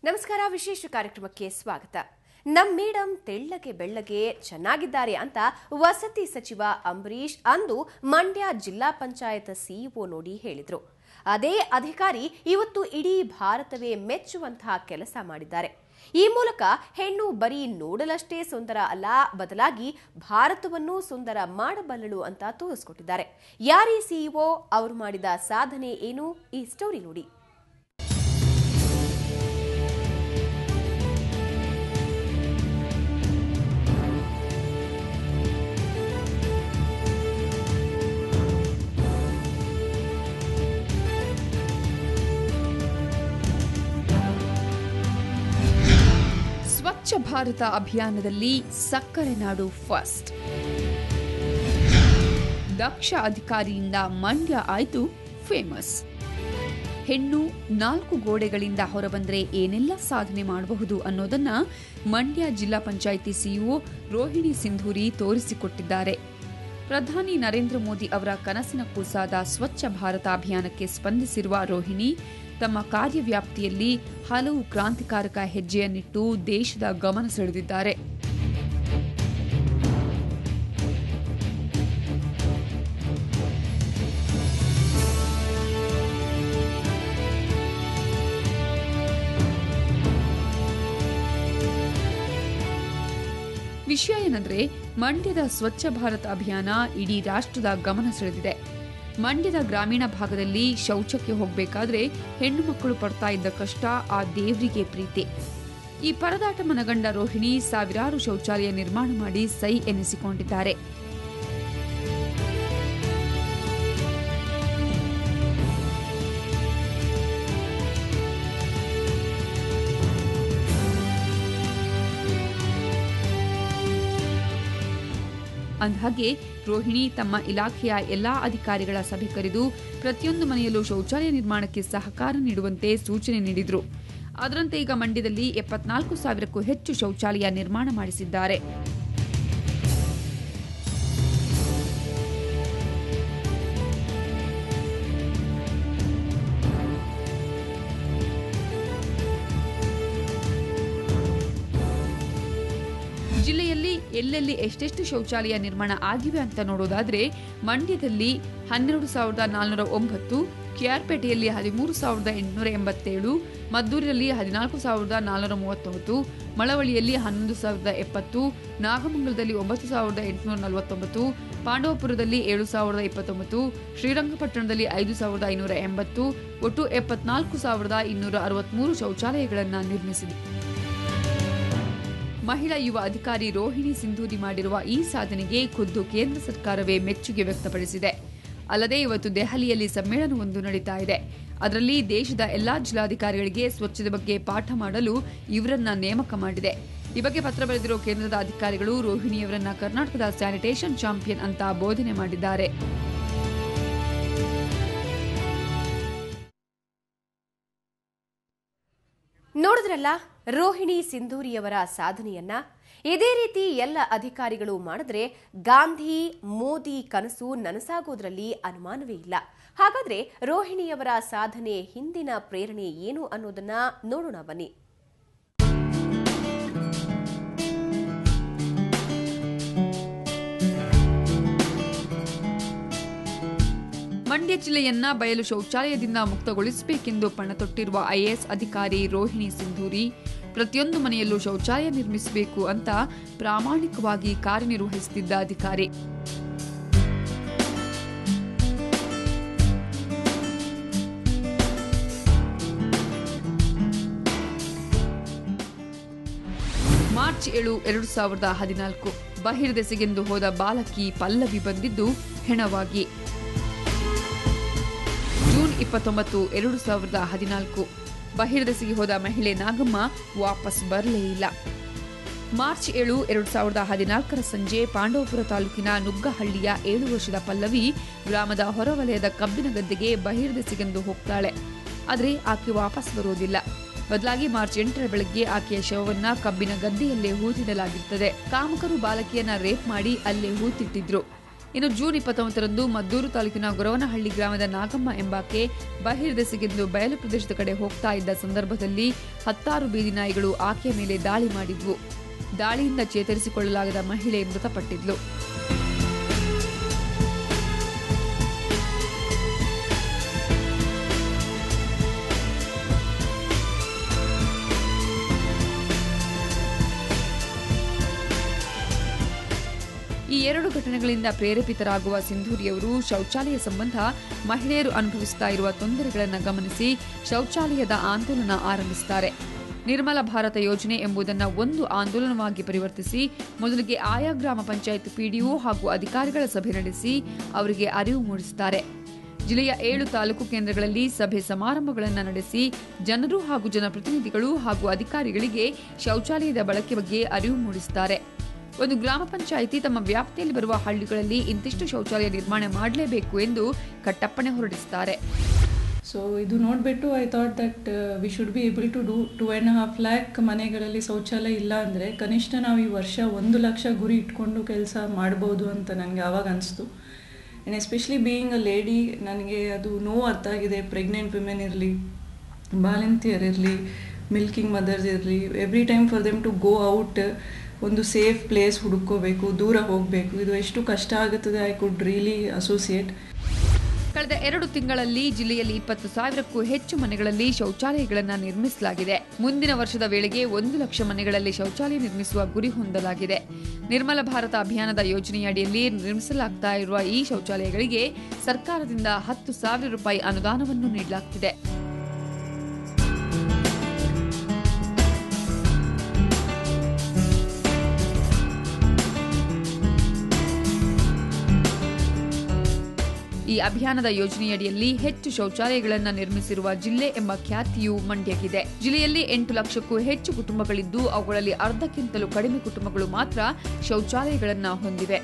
ನಮಸ್ಕಾರ ವಿಶೇಷ ಕಾರ್ಯಕ್ರಮಕ್ಕೆ ಸ್ವಾಗತ ನಮ್ ಮೇಡಮ್ ತೆಳ್ಳಗೆ ಬೆಳ್ಳಗೆ ಚೆನ್ನಾಗಿದ್ದಾರೆ ಅಂತ ವಸತಿ ಸಚಿವ ಅಂಬರೀಶ್ ಅಂದು ಮಂಡ್ಯ ಜಿಲ್ಲಾ ಪಂಚಾಯತ್ ಸಿಇಒ ನೋಡಿ ಹೇಳಿದ್ರು ಅದೇ ಅಧಿಕಾರಿ ಇವತ್ತು ಇಡೀ ಭಾರತವೇ ಮೆಚ್ಚುವಂತಹ ಕೆಲಸ ಮಾಡಿದ್ದಾರೆ ಈ ಮೂಲಕ ಹೆಣ್ಣು ಬರೀ ನೋಡಲಷ್ಟೇ ಸುಂದರ ಅಲ್ಲ ಬದಲಾಗಿ ಭಾರತವನ್ನು ಸುಂದರ ಮಾಡಬಲ್ಲಳು ಅಂತ ತೋರಿಸ್ಕೊಟ್ಟಿದ್ದಾರೆ ಯಾರೀ ಸಿಇಒ ಅವರು ಮಾಡಿದ ಸಾಧನೆ ಏನು ಈ ಸ್ಟೋರಿ ನೋಡಿ ಸ್ವಚ್ಛ ಭಾರತ ಅಭಿಯಾನದಲ್ಲಿ ಸಕ್ಕರೆ ನಾಡು ಫಸ್ಟ್ ದಕ್ಷ ಅಧಿಕಾರಿಯಿಂದ ಮಂಡ್ಯ ಆಯ್ತು ಫೇಮಸ್ ಹೆಣ್ಣು ನಾಲ್ಕು ಗೋಡೆಗಳಿಂದ ಹೊರಬಂದ್ರೆ ಏನೆಲ್ಲ ಸಾಧನೆ ಮಾಡಬಹುದು ಅನ್ನೋದನ್ನ ಮಂಡ್ಯ ಜಿಲ್ಲಾ ಪಂಚಾಯಿತಿ ಸಿಇಒ ರೋಹಿಣಿ ಸಿಂಧೂರಿ ತೋರಿಸಿಕೊಟ್ಟಿದ್ದಾರೆ ಪ್ರಧಾನಿ ನರೇಂದ್ರ ಮೋದಿ ಅವರ ಕನಸಿನ ಕೂಸಾದ ಸ್ವಚ್ಛ ಭಾರತ ಅಭಿಯಾನಕ್ಕೆ ಸ್ಪಂದಿಸಿರುವ ರೋಹಿಣಿ ತಮ್ಮ ಕಾರ್ಯವ್ಯಾಪ್ತಿಯಲ್ಲಿ ಹಲವು ಕ್ರಾಂತಿಕಾರಕ ಹೆಜ್ಜೆಯನ್ನಿಟ್ಟು ದೇಶದ ಗಮನ ಸೆಳೆದಿದ್ದಾರೆ ವಿಷಯ ಏನಂದ್ರೆ ಮಂಡ್ಯದ ಸ್ವಚ್ಛ ಭಾರತ ಅಭಿಯಾನ ಇಡೀ ರಾಷ್ಟ್ರದ ಗಮನ ಸೆಳೆದಿದೆ ಮಂಡ್ಯದ ಗ್ರಾಮೀಣ ಭಾಗದಲ್ಲಿ ಶೌಚಕ್ಕೆ ಹೋಗಬೇಕಾದ್ರೆ ಹೆಣ್ಣು ಮಕ್ಕಳು ಪಡ್ತಾ ಇದ್ದ ಕಷ್ಟ ಆ ದೇವ್ರಿಗೆ ಪ್ರೀತಿ ಈ ಪರದಾಟ ಮನಗಂಡ ರೋಹಿಣಿ ಸಾವಿರಾರು ಶೌಚಾಲಯ ನಿರ್ಮಾಣ ಮಾಡಿ ಸೈ ಎನಿಸಿಕೊಂಡಿದ್ದಾರೆ ಅಂದಹಾಗೆ ರೋಹಿಣಿ ತಮ್ಮ ಇಲಾಖೆಯ ಎಲ್ಲಾ ಅಧಿಕಾರಿಗಳ ಸಭೆ ಕರೆದು ಪ್ರತಿಯೊಂದು ಮನೆಯಲ್ಲೂ ಶೌಚಾಲಯ ನಿರ್ಮಾಣಕ್ಕೆ ಸಹಕಾರ ನೀಡುವಂತೆ ಸೂಚನೆ ನೀಡಿದ್ರು ಅದರಂತೆ ಈಗ ಮಂಡ್ಯದಲ್ಲಿ ಎಪ್ಪತ್ನಾಲ್ಕು ಸಾವಿರಕ್ಕೂ ಹೆಚ್ಚು ಶೌಚಾಲಯ ನಿರ್ಮಾಣ ಮಾಡಿಸಿದ್ದಾರೆ ಜಿಲ್ಲೆಯಲ್ಲಿ ಎಲ್ಲೆಲ್ಲಿ ಎಷ್ಟೆಷ್ಟು ಶೌಚಾಲಯ ನಿರ್ಮಾಣ ಆಗಿವೆ ಅಂತ ನೋಡೋದಾದ್ರೆ ಮಂಡ್ಯದಲ್ಲಿ ಹನ್ನೆರಡು ಸಾವಿರದ ನಾಲ್ನೂರ ಒಂಬತ್ತು ಕೆಆರ್ಪೇಟೆಯಲ್ಲಿ ಹದಿಮೂರು ಸಾವಿರದ ಎಂಟುನೂರ ಎಂಬತ್ತೇಳು ಮದ್ದೂರಿನಲ್ಲಿ ಹದಿನಾಲ್ಕು ಸಾವಿರದ ನಾಲ್ನೂರ ಮೂವತ್ತೊಂಬತ್ತು ಮಳವಳ್ಳಿಯಲ್ಲಿ ಹನ್ನೊಂದು ಸಾವಿರದ ಎಪ್ಪತ್ತು ನಾಗಮಂಗಲದಲ್ಲಿ ಒಂಬತ್ತು ಸಾವಿರದ ಎಂಟುನೂರ ನಲವತ್ತೊಂಬತ್ತು ಪಾಂಡವಪುರದಲ್ಲಿ ಏಳು ಸಾವಿರದ ಇಪ್ಪತ್ತೊಂಬತ್ತು ಶ್ರೀರಂಗಪಟ್ಟಣದಲ್ಲಿ ಐದು ಸಾವಿರದ ಐನೂರ ಎಂಬತ್ತು ಒಟ್ಟು ಎಪ್ಪತ್ನಾಲ್ಕು ಸಾವಿರದ ಇನ್ನೂರ ಅರವತ್ಮೂರು ಶೌಚಾಲಯಗಳನ್ನು ನಿರ್ಮಿಸಿದೆ ಮಹಿಳಾ ಯುವ ಅಧಿಕಾರಿ ರೋಹಿಣಿ ಸಿಂಧೂರಿ ಮಾಡಿರುವ ಈ ಸಾಧನೆಗೆ ಖುದ್ದು ಕೇಂದ್ರ ಸರ್ಕಾರವೇ ಮೆಚ್ಚುಗೆ ವ್ಯಕ್ತಪಡಿಸಿದೆ ಅಲ್ಲದೆ ಇವತ್ತು ದೆಹಲಿಯಲ್ಲಿ ಸಮ್ಮೇಳನವೊಂದು ನಡೀತಾ ಇದೆ ಅದರಲ್ಲಿ ದೇಶದ ಎಲ್ಲಾ ಜಿಲ್ಲಾಧಿಕಾರಿಗಳಿಗೆ ಸ್ವಚ್ಛತೆ ಬಗ್ಗೆ ಪಾಠ ಮಾಡಲು ಇವರನ್ನ ನೇಮಕ ಮಾಡಿದೆ ಈ ಬಗ್ಗೆ ಪತ್ರ ಬರೆದಿರೋ ಕೇಂದ್ರದ ಅಧಿಕಾರಿಗಳು ರೋಹಿಣಿಯವರನ್ನ ಕರ್ನಾಟಕದ ಸ್ಯಾನಿಟೇಷನ್ ಚಾಂಪಿಯನ್ ಅಂತ ಬೋಧನೆ ಮಾಡಿದ್ದಾರೆ ನೋಡಿದ್ರಲ್ಲ ರೋಹಿಣಿ ಸಿಂಧೂರಿಯವರ ಸಾಧನೆಯನ್ನ ಇದೇ ರೀತಿ ಎಲ್ಲ ಅಧಿಕಾರಿಗಳು ಮಾಡಿದ್ರೆ ಗಾಂಧಿ ಮೋದಿ ಕನಸು ನನಸಾಗೋದ್ರಲ್ಲಿ ಅನುಮಾನವೇ ಇಲ್ಲ ಹಾಗಾದ್ರೆ ರೋಹಿಣಿಯವರ ಸಾಧನೆ ಹಿಂದಿನ ಪ್ರೇರಣೆ ಏನು ಅನ್ನೋದನ್ನ ನೋಡೋಣ ಬನ್ನಿ ಮಂಡ್ಯ ಜಿಲ್ಲೆಯನ್ನ ಬಯಲು ಶೌಚಾಲಯದಿಂದ ಮುಕ್ತಗೊಳಿಸಬೇಕೆಂದು ಪಣತೊಟ್ಟಿರುವ ಐಎಎಸ್ ಅಧಿಕಾರಿ ರೋಹಿಣಿ ಸಿಂಧೂರಿ ಪ್ರತಿಯೊಂದು ಮನೆಯಲ್ಲೂ ಶೌಚಾಲಯ ನಿರ್ಮಿಸಬೇಕು ಅಂತ ಪ್ರಾಮಾಣಿಕವಾಗಿ ಕಾರ್ಯನಿರ್ವಹಿಸುತ್ತಿದ್ದ ಅಧಿಕಾರಿ ಮಾರ್ಚ್ ಏಳು ಎರಡು ಸಾವಿರದ ಹದಿನಾಲ್ಕು ಬಹಿರ್ದೆಸೆಗೆಂದು ಹೋದ ಬಾಲಕಿ ಪಲ್ಲವಿ ಬಂದಿದ್ದು ಹೆಣವಾಗಿ ಜೂನ್ ಇಪ್ಪತ್ತೊಂಬತ್ತು ಎರಡು ಸಾವಿರದ ಹದಿನಾಲ್ಕು ಬಹಿರ್ದೆಸೆಗೆ ಹೋದ ಮಹಿಳೆ ನಾಗಮ್ಮ ವಾಪಸ್ ಬರಲೇ ಇಲ್ಲ ಮಾರ್ಚ್ ಏಳು ಎರಡು ಸಾವಿರದ ಹದಿನಾಲ್ಕರ ಸಂಜೆ ಪಾಂಡವಪುರ ತಾಲೂಕಿನ ನುಗ್ಗಹಳ್ಳಿಯ ಏಳು ವರ್ಷದ ಪಲ್ಲವಿ ಗ್ರಾಮದ ಹೊರವಲಯದ ಕಬ್ಬಿನ ಗದ್ದೆಗೆ ಬಹಿರ್ದೆಸೆಗೆಂದು ಹೋಗ್ತಾಳೆ ಆದರೆ ಆಕೆ ವಾಪಸ್ ಬರೋದಿಲ್ಲ ಬದಲಾಗಿ ಮಾರ್ಚ್ ಎಂಟರ ಬೆಳಗ್ಗೆ ಆಕೆಯ ಶವವನ್ನ ಕಬ್ಬಿನ ಗದ್ದೆಯಲ್ಲೇ ಹೂತಿಡಲಾಗಿರುತ್ತದೆ ಕಾಮಕರು ಬಾಲಕಿಯನ್ನ ರೇಪ್ ಮಾಡಿ ಅಲ್ಲೇ ಹೂತಿಟ್ಟಿದ್ರು ಇನ್ನು ಜೂನ್ ಇಪ್ಪತ್ತೊಂಬತ್ತರಂದು ಮದ್ದೂರು ತಾಲೂಕಿನ ಗೊರವನಹಳ್ಳಿ ಗ್ರಾಮದ ನಾಗಮ್ಮ ಎಂಬಾಕೆ ಬಾಹಿರ್ದೆಸೆಗೆಂದು ಬಯಲು ಪ್ರದೇಶದ ಕಡೆ ಹೋಗ್ತಾ ಇದ್ದ ಸಂದರ್ಭದಲ್ಲಿ ಹತ್ತಾರು ಬೀದಿ ನಾಯಿಗಳು ಆಕೆಯ ಮೇಲೆ ದಾಳಿ ಮಾಡಿದ್ವು ದಾಳಿಯಿಂದ ಚೇತರಿಸಿಕೊಳ್ಳಲಾಗದ ಮಹಿಳೆ ಮೃತಪಟ್ಟಿದ್ಲು ಈ ಎರಡು ಘಟನೆಗಳಿಂದ ಪ್ರೇರೇಪಿತರಾಗುವ ಸಿಂಧೂರಿಯವರು ಶೌಚಾಲಯ ಸಂಬಂಧ ಮಹಿಳೆಯರು ಅನುಭವಿಸುತ್ತಾ ಇರುವ ತೊಂದರೆಗಳನ್ನು ಗಮನಿಸಿ ಶೌಚಾಲಯದ ಆಂದೋಲನ ಆರಂಭಿಸುತ್ತಾರೆ ನಿರ್ಮಲ ಭಾರತ ಯೋಜನೆ ಎಂಬುದನ್ನು ಒಂದು ಆಂದೋಲನವಾಗಿ ಪರಿವರ್ತಿಸಿ ಮೊದಲಿಗೆ ಆಯಾ ಗ್ರಾಮ ಪಂಚಾಯತ್ ಪಿಡಿಒ ಹಾಗೂ ಅಧಿಕಾರಿಗಳ ಸಭೆ ನಡೆಸಿ ಅವರಿಗೆ ಅರಿವು ಮೂಡಿಸುತ್ತಾರೆ ಜಿಲ್ಲೆಯ ಏಳು ತಾಲೂಕು ಕೇಂದ್ರಗಳಲ್ಲಿ ಸಭೆ ಸಮಾರಂಭಗಳನ್ನು ನಡೆಸಿ ಜನರು ಹಾಗೂ ಜನಪ್ರತಿನಿಧಿಗಳು ಹಾಗೂ ಅಧಿಕಾರಿಗಳಿಗೆ ಶೌಚಾಲಯದ ಬಳಕೆ ಬಗ್ಗೆ ಅರಿವು ಮೂಡಿಸುತ್ತಾರೆ ಒಂದು ಗ್ರಾಮ ಪಂಚಾಯಿತಿ ತಮ್ಮ ವ್ಯಾಪ್ತಿಯಲ್ಲಿ ಬರುವ ಹಳ್ಳಿಗಳಲ್ಲಿ ಇಂತಿಷ್ಟು ಶೌಚಾಲಯ ನಿರ್ಮಾಣ ಮಾಡಲೇಬೇಕು ಎಂದು ಕಟ್ಟಪ್ಪಣೆ ಹೊರಡಿಸುತ್ತಾರೆ ಸೊ ಇದು ನೋಡಿಬಿಟ್ಟು I thought that we should be able to do two and half lakh ಮನೆಗಳಲ್ಲಿ ಶೌಚಾಲಯ ಇಲ್ಲ ಅಂದರೆ ಕನಿಷ್ಠ ನಾವು ಈ ವರ್ಷ ಒಂದು ಲಕ್ಷ ಗುರಿ ಇಟ್ಕೊಂಡು ಕೆಲಸ ಮಾಡ್ಬೋದು ಅಂತ ನನಗೆ ಆವಾಗ ಅನಿಸ್ತು and especially being a lady ನನಗೆ ಅದು ನೋವು ಅರ್ಥ ಆಗಿದೆ ಪ್ರೆಗ್ನೆಂಟ್ ವಿಮೆನ್ ಇರಲಿ ಬಾಲಂತಿಯರ್ ಇರಲಿ ಮಿಲ್ಕಿಂಗ್ ಮದರ್ಸ್ ಇರಲಿ every time for them to go out ಒಂದು ಸೇಫ್ ಪ್ಲೇಸ್ ಹುಡುಕೋಬೇಕು ದೂರ ಹೋಗಬೇಕು ಇದು ಎಷ್ಟು ಕಷ್ಟ ಆಗುತ್ತದೆ ಐ ಕುಡ್ ರಿಯಲಿ ಅಸೋಸಿಯೇಟ್ ಕಳೆದ ಎರಡು ತಿಂಗಳಲ್ಲಿ ಜಿಲ್ಲೆಯಲ್ಲಿ ಇಪ್ಪತ್ತು ಸಾವಿರಕ್ಕೂ ಹೆಚ್ಚು ಮನೆಗಳಲ್ಲಿ ಶೌಚಾಲಯಗಳನ್ನು ನಿರ್ಮಿಸಲಾಗಿದೆ ಮುಂದಿನ ವರ್ಷದ ವೇಳೆಗೆ ಒಂದು ಲಕ್ಷ ಮನೆಗಳಲ್ಲಿ ಶೌಚಾಲಯ ನಿರ್ಮಿಸುವ ಗುರಿ ಹೊಂದಲಾಗಿದೆ ನಿರ್ಮಲ ಭಾರತ ಅಭಿಯಾನದ ಯೋಜನೆಯಡಿಯಲ್ಲಿ ನಿರ್ಮಿಸಲಾಗ್ತಾ ಇರುವ ಈ ಶೌಚಾಲಯಗಳಿಗೆ ಸರ್ಕಾರದಿಂದ ಹತ್ತು ಸಾವಿರ ರೂಪಾಯಿ ಅನುದಾನವನ್ನು ನೀಡಲಾಗ್ತಿದೆ ಈ ಅಭಿಯಾನದ ಯೋಜನೆಯಡಿಯಲ್ಲಿ ಹೆಚ್ಚು ಶೌಚಾಲಯಗಳನ್ನು ನಿರ್ಮಿಸಿರುವ ಜಿಲ್ಲೆ ಎಂಬ ಖ್ಯಾತಿಯು ಮಂಡ್ಯಕ್ಕಿದೆ ಜಿಲ್ಲೆಯಲ್ಲಿ ಎಂಟು ಲಕ್ಷಕ್ಕೂ ಹೆಚ್ಚು ಕುಟುಂಬಗಳಿದ್ದು ಅವುಗಳಲ್ಲಿ ಅರ್ಧಕ್ಕಿಂತಲೂ ಕಡಿಮೆ ಕುಟುಂಬಗಳು ಮಾತ್ರ ಶೌಚಾಲಯಗಳನ್ನು ಹೊಂದಿವೆ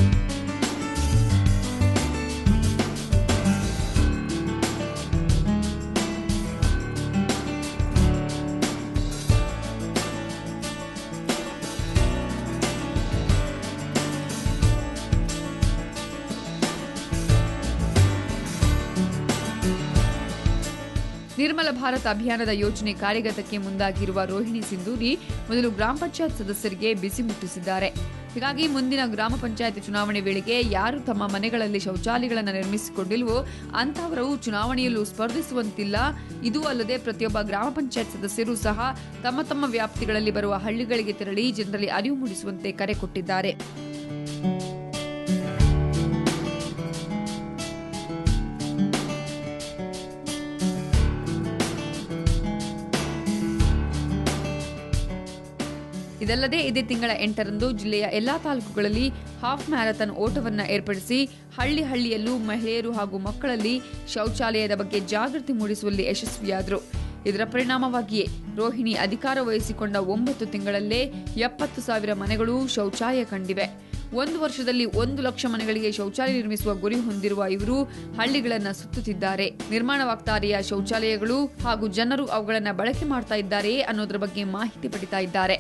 ನಿರ್ಮಲ ಭಾರತ ಅಭಿಯಾನದ ಯೋಜನೆ ಕಾರ್ಯಗತಕ್ಕೆ ಮುಂದಾಗಿರುವ ರೋಹಿಣಿ ಸಿಂಧೂರಿ ಮೊದಲು ಗ್ರಾಮ ಪಂಚಾಯತ್ ಸದಸ್ಯರಿಗೆ ಬಿಸಿ ಮುಟ್ಟಿಸಿದ್ದಾರೆ ಹೀಗಾಗಿ ಮುಂದಿನ ಗ್ರಾಮ ಪಂಚಾಯತ್ ಚುನಾವಣೆ ವೇಳೆಗೆ ಯಾರು ತಮ್ಮ ಮನೆಗಳಲ್ಲಿ ಶೌಚಾಲಯಗಳನ್ನು ನಿರ್ಮಿಸಿಕೊಂಡಿಲ್ವೋ ಅಂತಹವರು ಚುನಾವಣೆಯಲ್ಲೂ ಸ್ಪರ್ಧಿಸುವಂತಿಲ್ಲ ಇದೂ ಅಲ್ಲದೆ ಪ್ರತಿಯೊಬ್ಬ ಗ್ರಾಮ ಪಂಚಾಯತ್ ಸದಸ್ಯರು ಸಹ ತಮ್ಮ ತಮ್ಮ ವ್ಯಾಪ್ತಿಗಳಲ್ಲಿ ಬರುವ ಹಳ್ಳಿಗಳಿಗೆ ತೆರಳಿ ಜನರಲ್ಲಿ ಅರಿವು ಮೂಡಿಸುವಂತೆ ಕರೆ ಕೊಟ್ಟಿದ್ದಾರೆ ಇದಲ್ಲದೆ ಇದೇ ತಿಂಗಳ ಎಂಟರಂದು ಜಿಲ್ಲೆಯ ಎಲ್ಲಾ ತಾಲೂಕುಗಳಲ್ಲಿ ಹಾಫ್ ಮ್ಯಾರಥಾನ್ ಓಟವನ್ನು ಏರ್ಪಡಿಸಿ ಹಳ್ಳಿ ಹಳ್ಳಿಯಲ್ಲೂ ಮಹಿಳೆಯರು ಹಾಗೂ ಮಕ್ಕಳಲ್ಲಿ ಶೌಚಾಲಯದ ಬಗ್ಗೆ ಜಾಗೃತಿ ಮೂಡಿಸುವಲ್ಲಿ ಯಶಸ್ವಿಯಾದರು ಇದರ ಪರಿಣಾಮವಾಗಿಯೇ ರೋಹಿಣಿ ಅಧಿಕಾರ ವಹಿಸಿಕೊಂಡ ಒಂಬತ್ತು ತಿಂಗಳಲ್ಲೇ ಎಪ್ಪತ್ತು ಸಾವಿರ ಮನೆಗಳು ಶೌಚಾಲಯ ಕಂಡಿವೆ ಒಂದು ವರ್ಷದಲ್ಲಿ ಒಂದು ಲಕ್ಷ ಮನೆಗಳಿಗೆ ಶೌಚಾಲಯ ನಿರ್ಮಿಸುವ ಗುರಿ ಹೊಂದಿರುವ ಇವರು ಹಳ್ಳಿಗಳನ್ನ ಸುತ್ತುತ್ತಿದ್ದಾರೆ ನಿರ್ಮಾಣವಾಗ್ತಾ ಇರುವ ಶೌಚಾಲಯಗಳು ಹಾಗೂ ಜನರು ಅವುಗಳನ್ನ ಬಳಕೆ ಮಾಡ್ತಾ ಇದ್ದಾರೆಯೇ ಅನ್ನೋದರ ಬಗ್ಗೆ ಮಾಹಿತಿ ಪಡಿತಾ ಇದ್ದಾರೆ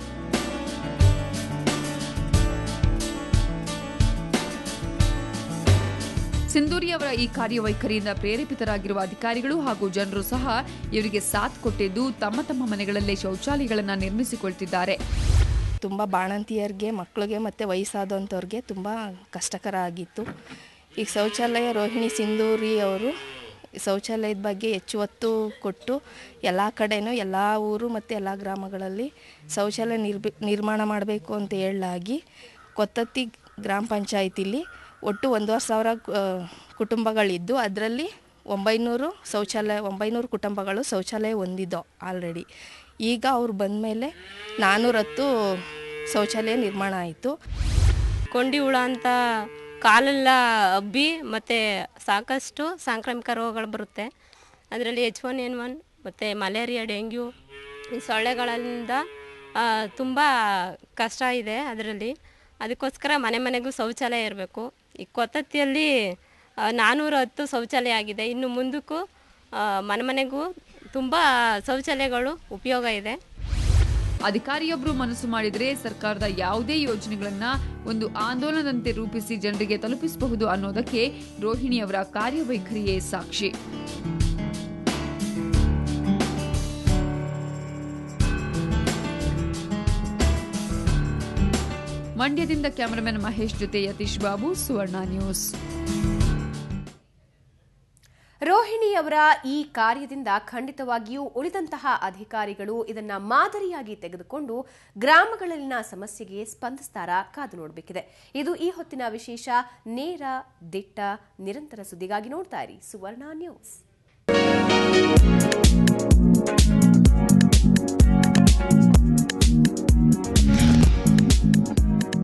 ಸಿಂಧೂರಿ ಅವರ ಈ ಕಾರ್ಯವೈಖರಿಯಿಂದ ಪ್ರೇರೇಪಿತರಾಗಿರುವ ಅಧಿಕಾರಿಗಳು ಹಾಗೂ ಜನರು ಸಹ ಇವರಿಗೆ ಸಾಥ್ ಕೊಟ್ಟಿದ್ದು ತಮ್ಮ ತಮ್ಮ ಮನೆಗಳಲ್ಲೇ ಶೌಚಾಲಯಗಳನ್ನು ನಿರ್ಮಿಸಿಕೊಳ್ತಿದ್ದಾರೆ ತುಂಬ ಬಾಣಂತಿಯರಿಗೆ ಮಕ್ಕಳಿಗೆ ಮತ್ತು ವಯಸ್ಸಾದಂಥವ್ರಿಗೆ ತುಂಬ ಕಷ್ಟಕರ ಆಗಿತ್ತು ಈಗ ಶೌಚಾಲಯ ರೋಹಿಣಿ ಸಿಂಧೂರಿ ಅವರು ಶೌಚಾಲಯದ ಬಗ್ಗೆ ಹೆಚ್ಚು ಒತ್ತು ಕೊಟ್ಟು ಎಲ್ಲ ಕಡೆನೂ ಎಲ್ಲ ಊರು ಮತ್ತು ಎಲ್ಲ ಗ್ರಾಮಗಳಲ್ಲಿ ಶೌಚಾಲಯ ನಿರ್ಬಿ ನಿರ್ಮಾಣ ಮಾಡಬೇಕು ಅಂತ ಹೇಳಲಾಗಿ ಕೊತ್ತತ್ತಿ ಗ್ರಾಮ ಪಂಚಾಯತಿಲಿ ಒಟ್ಟು ಒಂದೂವರೆ ಸಾವಿರ ಆ, ಕುಟುಂಬಗಳಿದ್ದು ಅದರಲ್ಲಿ ಒಂಬೈನೂರು ಶೌಚಾಲಯ ಒಂಬೈನೂರು ಕುಟುಂಬಗಳು ಶೌಚಾಲಯ ಹೊಂದಿದ್ದೋ ಆಲ್ರೆಡಿ ಈಗ ಅವ್ರು ಬಂದಮೇಲೆ ನಾನ್ನೂರತ್ತು ಶೌಚಾಲಯ ನಿರ್ಮಾಣ ಆಯಿತು ಕೊಂಡಿ ಹುಳ ಅಂತ ಕಾಲೆಲ್ಲ ಹಬ್ಬಿ ಮತ್ತು ಸಾಕಷ್ಟು ಸಾಂಕ್ರಾಮಿಕ ರೋಗಗಳು ಬರುತ್ತೆ ಅದರಲ್ಲಿ ಎಚ್ ಒನ್ ಎನ್ ಒನ್ ಮತ್ತು ಮಲೇರಿಯಾ ಡೆಂಗ್ಯೂ ಈ ಸೊಳ್ಳೆಗಳಿಂದ ತುಂಬ ಕಷ್ಟ ಇದೆ ಅದರಲ್ಲಿ ಅದಕ್ಕೋಸ್ಕರ ಮನೆ ಮನೆಗೂ ಶೌಚಾಲಯ ಇರಬೇಕು ಈ ಕೊತ್ತತ್ತಿಯಲ್ಲಿ ನಾನ್ನೂರ ಹತ್ತು ಶೌಚಾಲಯ ಆಗಿದೆ ಇನ್ನು ಮುಂದಕ್ಕೂ ಆ, ಮನೆ ಮನೆಗೂ ತುಂಬ ಶೌಚಾಲಯಗಳು ಉಪಯೋಗ ಇದೆ ಅಧಿಕಾರಿಯೊಬ್ಬರು ಮನಸ್ಸು ಮಾಡಿದರೆ ಸರ್ಕಾರದ ಯಾವುದೇ ಯೋಜನೆಗಳನ್ನ ಒಂದು ಆಂದೋಲನದಂತೆ ರೂಪಿಸಿ ಜನರಿಗೆ ತಲುಪಿಸಬಹುದು ಅನ್ನೋದಕ್ಕೆ ರೋಹಿಣಿಯವರ ಕಾರ್ಯವೈಖರಿಯೇ ಸಾಕ್ಷಿ ಮಂಡ್ಯದಿಂದ ಕ್ಯಾಮರಾಮನ್ ಮಹೇಶ್ ಜೊತೆ ಯತೀಶ್ ಬಾಬು ಸುವರ್ಣ ನ್ಯೂಸ್ ರೋಹಿಣಿಯವರ ಈ ಕಾರ್ಯದಿಂದ ಖಂಡಿತವಾಗಿಯೂ ಉಳಿದಂತಹ ಅಧಿಕಾರಿಗಳು ಇದನ್ನ ಮಾದರಿಯಾಗಿ ತೆಗೆದುಕೊಂಡು ಗ್ರಾಮಗಳಲ್ಲಿನ ಸಮಸ್ಯೆಗೆ ಸ್ಪಂದಿಸ್ತಾರಾ ಕಾದು ನೋಡಬೇಕಿದೆ ಇದು ಈ ಹೊತ್ತಿನ ವಿಶೇಷ ನೇರ ದಿಟ್ಟ ನಿರಂತರ ಸುದ್ದಿಗಾಗಿ ನೋಡ್ತಾ ಇರಿ ಸುವರ್ಣ ನ್ಯೂಸ್